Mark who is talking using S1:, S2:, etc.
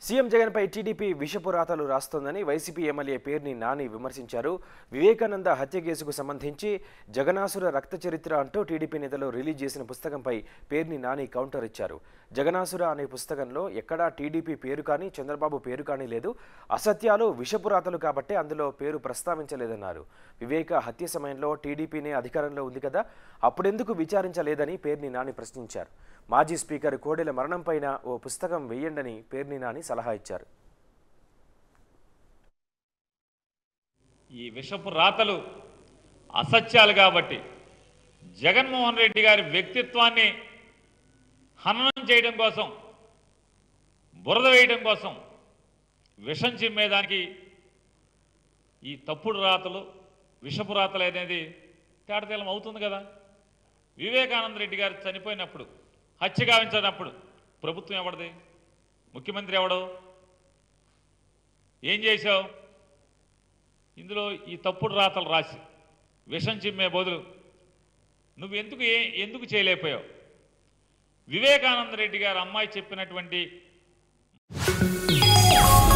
S1: CM జగన్పై TDP విషపురాతలు రాస్తోందని వైసీపీ ఎమ్మెల్యే పేర్ని నాని విమర్శించారు వివేకానంద హత్య కేసుకు సంబంధించి జగనాసుర రక్త చరిత్ర అంటూ టీడీపీ నేతలు రిలీజ్ చేసిన పుస్తకంపై పేర్ని నాని కౌంటర్ ఇచ్చారు జగనాసుర అనే పుస్తకంలో ఎక్కడా టీడీపీ పేరు కానీ చంద్రబాబు పేరు కానీ లేదు అసత్యాలు విషపురాతలు కాబట్టే అందులో పేరు ప్రస్తావించలేదన్నారు వివేక హత్య సమయంలో టీడీపీనే అధికారంలో ఉంది కదా అప్పుడెందుకు విచారించలేదని పేర్ని నాని ప్రశ్నించారు మాజీ స్పీకర్ కోడెల మరణంపైన ఓ పుస్తకం వేయండని పేర్ని నాని సలహా ఇచ్చారు
S2: ఈ విషపు రాతలు అసత్యాలు కాబట్టి జగన్మోహన్ రెడ్డి గారి వ్యక్తిత్వాన్ని హననం చేయడం కోసం బురద వేయడం కోసం విషం చిమ్మేదానికి ఈ తప్పుడు రాతలు విషపు రాతలు అనేది తేటతెల్లం అవుతుంది కదా వివేకానంద రెడ్డి గారు చనిపోయినప్పుడు హత్య గావించినప్పుడు ప్రభుత్వం ఎవరిది ముఖ్యమంత్రి ఎవడు ఏం చేశావు ఇందులో ఈ తప్పుడు రాతలు రాసి విషం చిమ్మే బదులు నువ్వు ఎందుకు ఏ ఎందుకు చేయలేకపోయావు వివేకానంద రెడ్డి గారు అమ్మాయి చెప్పినటువంటి